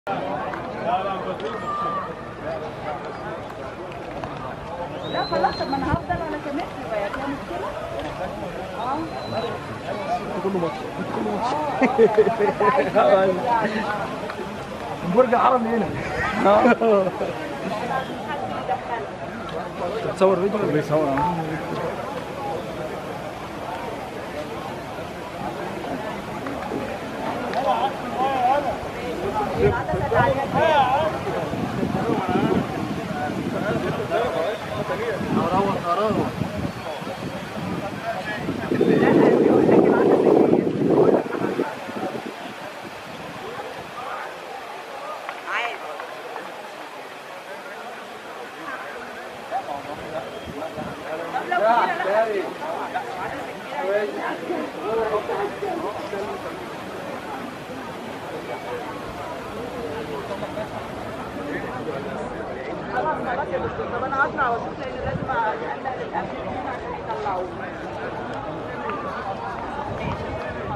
لا خلاص طب ما انا هفضل على كاميرتي بقى فيها مشكله اه كله ماتش كله ماتش انت عايز تقول يعني برج العرب هنا تصور فيديو ولا بيصور خلاص خلاص يا دكتور طب انا هطلع واشوف لان لازم اسال الاكل عشان يطلعوه